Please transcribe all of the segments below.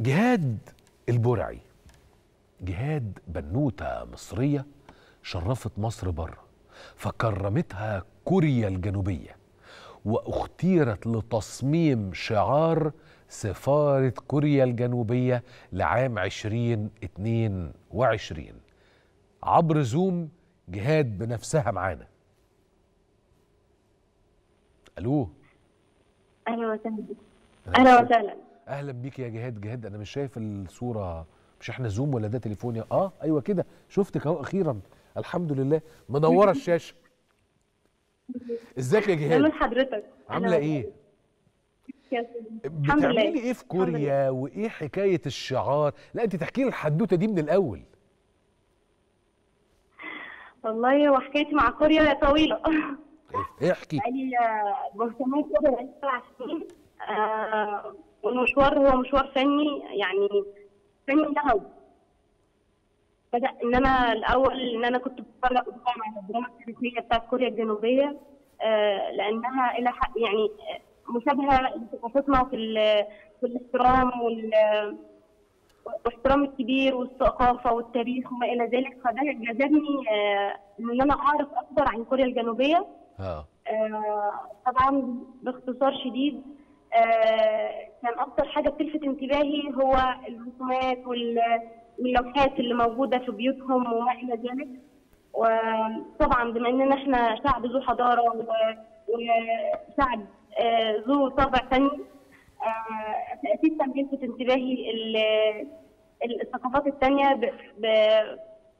جهاد البرعي جهاد بنوتة مصرية شرفت مصر بره فكرمتها كوريا الجنوبية واختيرت لتصميم شعار سفارة كوريا الجنوبية لعام 2022 عبر زوم جهاد بنفسها معانا الو اهلا وسهلا اهلا وسهلا اهلا بيك يا جهاد جهاد انا مش شايف الصوره مش احنا زوم ولا ده تليفون يا اه ايوه كده شفتك اهو اخيرا الحمد لله منوره الشاشه ازيك يا جهاد اهلا حضرتك عامله ايه يا سيدي. الحمد لله. بتعملي ايه في الحمد لله. كوريا وايه حكايه الشعار لا انت تحكي لي الحدوته دي من الاول والله وحكايتي مع كوريا طويله ايه احكي بقالي آه، مهتمه كده بقالي سبع سنين آه، والمشوار هو مشوار فني يعني فني لهو بدأ ان انا الاول ان انا كنت بتفرج طبعا على الدراما التاريخيه بتاعت كوريا الجنوبيه آه، لانها الى حق يعني آه، مشابهه لثقافتنا في ال- في الاحترام وال واحترام الكبير والثقافه والتاريخ وما الى ذلك فده جذبني آه، ان انا اعرف اكثر عن كوريا الجنوبيه اه آه، طبعا باختصار شديد آه، كان اكتر حاجه بتلفت انتباهي هو الرسومات وال- واللوحات اللي موجوده في بيوتهم وما الى ذلك وطبعا بما اننا احنا شعب ذو حضاره و- وشعب آه، ذو طابع فني آه، اكيد كان بيلفت انتباهي ال- الثقافات الثانيه ب- ب-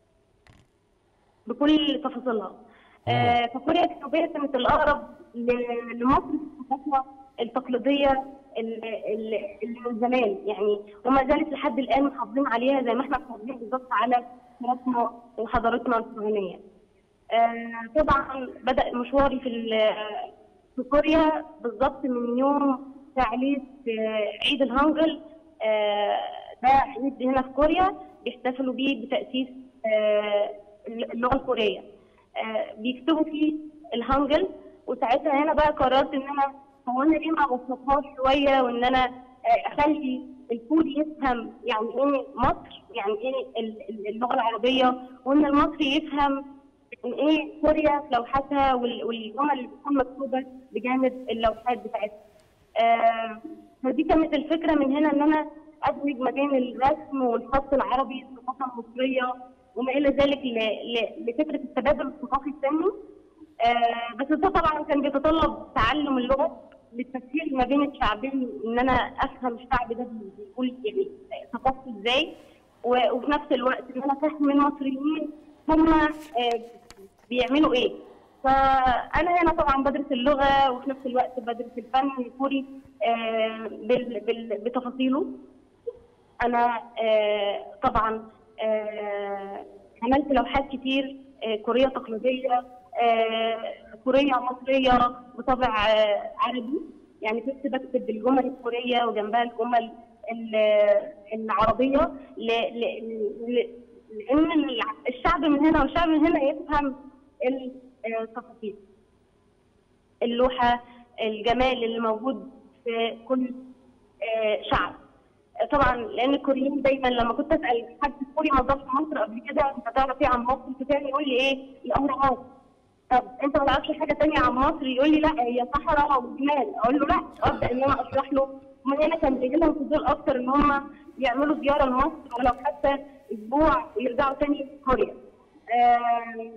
بكل تفاصيلها. آه، فكوريا الجنوبيه كانت الاقرب ل- لمصر في الثقافه التقليديه ال- ال- اللي من زمان يعني وما زالت لحد الان محافظين عليها زي ما احنا محافظين بالظبط على تراثنا وحضارتنا الفرعونيه. آه، طبعا بدا مشواري في ال- في كوريا بالظبط من يوم تعليق آه، عيد الهانجل آه، ده عيد هنا في كوريا بيحتفلوا بيه بتاسيس آه، اللغه الكوريه. آه، بيكتبوا فيه الهانجل وساعتها هنا بقى قررت ان انا هو انا ليه ما ابسطهاش شويه وان انا آه، اخلي الكوري يفهم يعني ايه مصر يعني ايه ال- ال- اللغه العربيه وان المصري يفهم يعني ايه كوريا في لوحاتها وال- والجمل اللي بتكون مكتوبه بجانب اللوحات بتاعتها. آه، فدي كانت الفكره من هنا ان انا ادمج ما بين الرسم والخط العربي الثقافه المصريه وما الى ذلك ل- ل- لفكره التبادل الثقافي الفني آه، بس ده طبعا كان بيتطلب تعلم اللغه للتسهيل ما بين الشعبين ان انا افهم الشعب ده بيقول يعني ثقافته ازاي و- وفي نفس الوقت ان انا افهم المصريين هم آه، بيعملوا ايه فانا هنا طبعا بدرس اللغه وفي نفس الوقت بدرس الفن الكوري آه، بال- بال- بتفاصيله انا آه، طبعا آه، عملت لوحات كتير آه، كوريه تقليديه آه، كوريه مصريه بطابع آه، عربي يعني كنت بكتب الجمل الكوريه وجنبها الجمل ال- العربيه ل- ل- ل- لان الع- الشعب من هنا والشعب من هنا يفهم التفاصيل اللوحه الجمال اللي موجود في كل آه، شعب طبعا لان الكوريين دايما لما كنت اسال حد كوري موظف في مصر قبل كده انت تعرف ايه عن مصر فكان يقول لي ايه الاهرامات طب انت ما تعرفش حاجه ثانيه عن مصر يقول لي لا هي صحراء وجمال اقول له لا ابدا ان انا اشرح له ومن هنا كان بيجي لهم فضول اكتر ان هم يعملوا زياره لمصر ولو حتى اسبوع ويرجعوا تاني كوريا آم،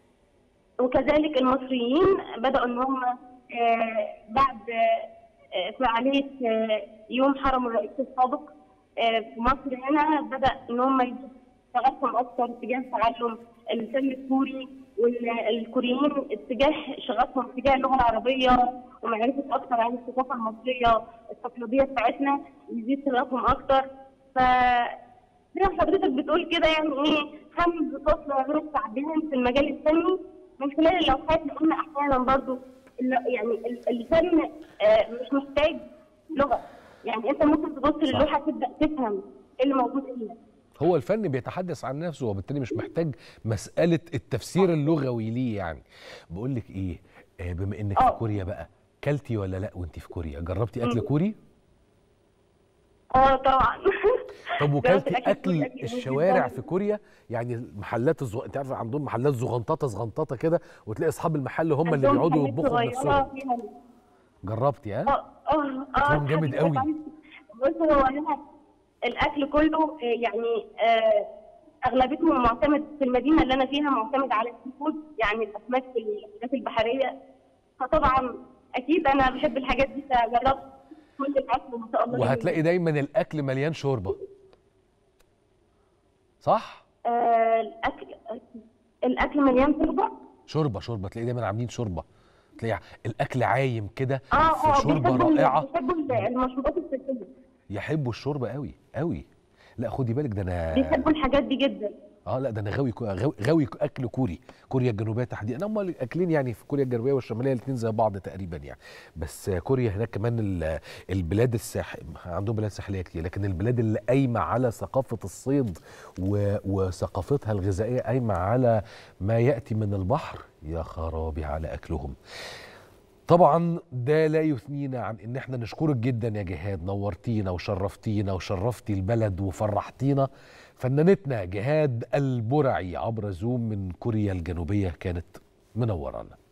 وكذلك المصريين بدأوا إن هم آه، بعد آه، فعالية آه، يوم حرم الرئيس السابق آه، في مصر هنا بدأ إن هم يزيدوا شغفهم أكثر تجاه تعلم الفن الكوري والكوريين اتجاه شغفهم تجاه اللغة العربية ومعرفة أكثر عن الثقافة المصرية التقليدية بتاعتنا يزيد شغفهم أكثر ف زي ما حضرتك بتقول كده يعني ايه همز فصل ما بين الشعبين في المجال الفني من خلال اللوحات لان احيانا برضو الل- يعني ال- الفن آه، مش محتاج لغه يعني انت ممكن تبص صح. للوحه تبدا تفهم ايه اللي موجود فيها هو الفن بيتحدث عن نفسه وبالتالي مش محتاج مسألة التفسير اللغوي ليه يعني بقول لك ايه آه، بما انك في آه. كوريا بقى كلتي ولا لا وانت في كوريا جربتي اكل كوري اه طبعا طب وكلت الأكل اكل الكوري أكل جميل الشوارع جداً. في كوريا يعني المحلات الزو... انت عارف عندهم محلات زغنططه زغنططه كده وتلاقي اصحاب المحل هم اللي عندهم بيقعدوا محلات يطبخوا صغيرة بنفسهم فيها جربتي ها اه اه اه طعم جامد قوي. بص هو هنا الاكل كله آه، يعني آه، اغلبيته معتمد في المدينه اللي انا فيها معتمد على السي فود يعني الاسماك والحاجات البحريه فطبعا اكيد انا بحب الحاجات دي فجربت كل الاكل ما شاء الله وهتلاقي دايما الاكل مليان شوربه صح آه الاكل الاكل مليان شوربه شوربه شوربه تلاقي دايما عاملين شوربه تلاقي الاكل عايم كده اه اه في شوربه بيحبوا ال- رائعه بيحبوا ال- المشروبات الفلفليه يحبوا الشوربه قوي قوي لا خدي بالك ده انا بيحبوا الحاجات دي جدا اه لا ده انا غاوي كو- غاوي, غاوي اكل كوري كوريا الجنوبيه تحديدا هم الاكلين يعني في كوريا الجنوبيه والشماليه الاثنين زي بعض تقريبا يعني بس كوريا هناك كمان ال- البلاد الساح عندهم بلاد ساحليه كتير لكن البلاد اللي قايمه على ثقافه الصيد و... وثقافتها الغذائيه قايمه على ما ياتي من البحر يا خرابي على اكلهم طبعا ده لا يثنينا عن ان احنا نشكرك جدا يا جهاد نورتينا وشرفتينا وشرفتي البلد وفرحتينا فنانتنا جهاد البرعي عبر زوم من كوريا الجنوبيه كانت منورانا